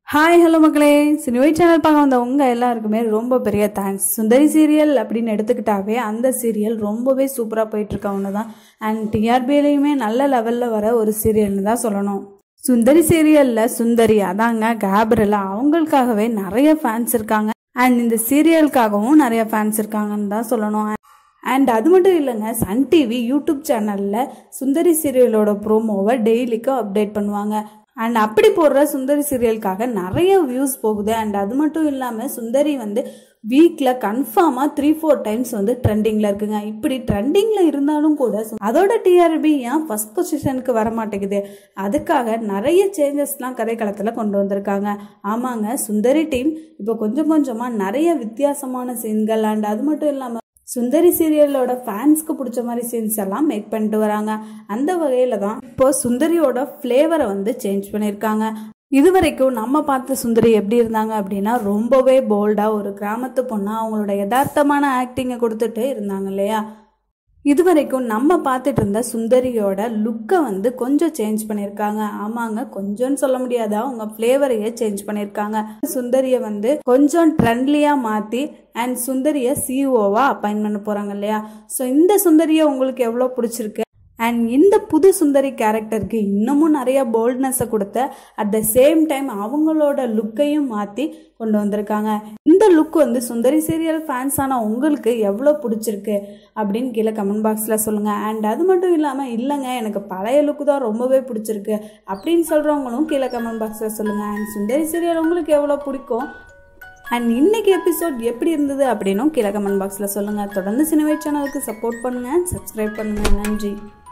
hi hello மக்களே சினிவை channel பார்க்க வந்த உங்கள் எல்லாருக்குமே ரொம்ப பெரிய தேங்க்ஸ் சுந்தரி சீரியல் அப்படின்னு எடுத்துக்கிட்டாவே அந்த சீரியல் ரொம்பவே சூப்பராக போயிட்டுருக்க ஒன்று தான் அண்ட் டிஆர்பியிலையுமே நல்ல லெவலில் வர ஒரு சீரியல்னு தான் சொல்லணும் சுந்தரி சீரியலில் சுந்தரி அதாங்க கேப்ரலா அவங்களுக்காகவே நிறைய ஃபேன்ஸ் இருக்காங்க அண்ட் இந்த சீரியலுக்காகவும் நிறைய ஃபேன்ஸ் இருக்காங்கன்னு தான் சொல்லணும் அண்ட் அது மட்டும் இல்லைங்க சன் டிவி யூடியூப் சேனலில் சுந்தரி சீரியலோட ப்ரோமோவை டெய்லிக்கும் அப்டேட் பண்ணுவாங்க அண்ட் அப்படி போடுற சுந்தரி சீரியலுக்காக நிறைய வியூஸ் போகுது அண்ட் அது மட்டும் இல்லாமல் சுந்தரி வந்து வீக்கில் கன்ஃபார்மாக த்ரீ ஃபோர் டைம்ஸ் வந்து ட்ரெண்டிங்கில் இருக்குங்க இப்படி ட்ரெண்டிங்கில் இருந்தாலும் கூட சு- அதோட டிஆர்பி ஏன் ஃபஸ்ட் பொசிஷனுக்கு வர மாட்டேங்குது அதுக்காக நிறைய சேஞ்சஸ்லாம் கதைக்களத்தில் கொண்டு வந்திருக்காங்க ஆமாங்க சுந்தரி டீம் இப்போ கொஞ்சம் கொஞ்சமாக நிறைய வித்தியாசமான சீன்கள் அண்ட் அது மட்டும் இல்லாமல் சுந்தரி சீரியலோட ஃபேன்ஸ்க்கு பிடிச்ச மாதிரி சீன்ஸ் எல்லாம் மேக் பண்ணிட்டு வராங்க அந்த வகையில் தான் இப்போ சுந்தரியோட ஃப்ளேவரை வந்து சேஞ்ச் பண்ணியிருக்காங்க இது வரைக்கும் நம்ம பார்த்த சுந்தரி எப்படி இருந்தாங்க அப்படின்னா ரொம்பவே போல்டாக ஒரு கிராமத்து பொண்ணா அவங்களோட யதார்த்தமான ஆக்டிங்கை கொடுத்துட்டு இருந்தாங்க இல்லையா இது வரைக்கும் நம்ம பார்த்துட்டு இருந்த சுந்தரியோட லுக்கை வந்து கொஞ்சம் சேஞ்ச் பண்ணியிருக்காங்க ஆமாங்க கொஞ்சம்னு சொல்ல முடியாதா அவங்க ஃப்ளேவரையே சேஞ்ச் பண்ணியிருக்காங்க சுந்தரியை வந்து கொஞ்சம் ட்ரெண்ட்லியாக மாற்றி அண்ட் சுந்தரியை சிஇஓவாக அப்பாயின் பண்ண போகிறாங்க இல்லையா ஸோ இந்த சுந்தரியை உங்களுக்கு எவ்வளோ பிடிச்சிருக்கு அண்ட் இந்த புது சுந்தரி கேரக்டருக்கு இன்னமும் நிறைய போல்ட்னஸை கொடுத்த அட் த சேம் டைம் அவங்களோட லுக்கையும் மாற்றி கொண்டு வந்திருக்காங்க இந்த லுக் வந்து சுந்தரி சீரியல் ஃபேன்ஸான உங்களுக்கு எவ்வளோ பிடிச்சிருக்கு அப்படின்னு கீழே கமெண்ட் பாக்ஸில் சொல்லுங்கள் அண்ட் அது மட்டும் இல்லாமல் இல்லைங்க எனக்கு பழைய லுக்கு தான் ரொம்பவே பிடிச்சிருக்கு அப்படின்னு சொல்கிறவங்களும் கீழே கமெண்ட் பாக்ஸில் சொல்லுங்கள் அண்ட் சுந்தரி சீரியல் உங்களுக்கு எவ்வளோ பிடிக்கும் அண்ட் இன்னைக்கு எபிசோட் எப்படி இருந்தது அப்படின்னும் கீழே கமெண்ட் பாக்ஸில் சொல்லுங்கள் தொடர்ந்து சினிமை சேனலுக்கு சப்போர்ட் பண்ணுங்கள் சப்ஸ்கிரைப் பண்ணுங்கள் நன்றி